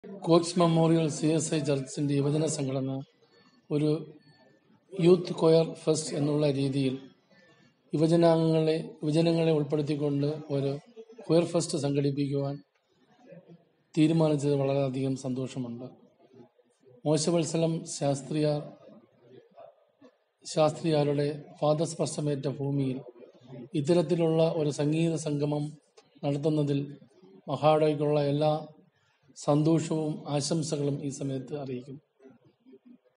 Cox memorial C S I ചർച്ചിന്റെ യുവജന സംഘടന ഒരു യൂത്ത് കൊയർ ഫെസ്റ്റ് എന്നുള്ള രീതിയിൽ യുവജനാംഗങ്ങളെ യുവജനങ്ങളെ ഉൾപ്പെടുത്തിക്കൊണ്ട് ഒരു കൊയർ ഫെസ്റ്റ് സംഘടിപ്പിക്കുവാൻ തീരുമാനിച്ചത് വളരെയധികം സന്തോഷമുണ്ട് മോശവത്സലം ശാസ്ത്രിയാർ ശാസ്ത്രിയാരുടെ പാദസ്പർശമേറ്റ ഭൂമിയിൽ ഇത്തരത്തിലുള്ള ഒരു സംഗീത സംഗമം നടത്തുന്നതിൽ മഹാഡോയ്ക്കുള്ള എല്ലാ സന്തോഷവും ആശംസകളും ഈ സമയത്ത് അറിയിക്കുന്നു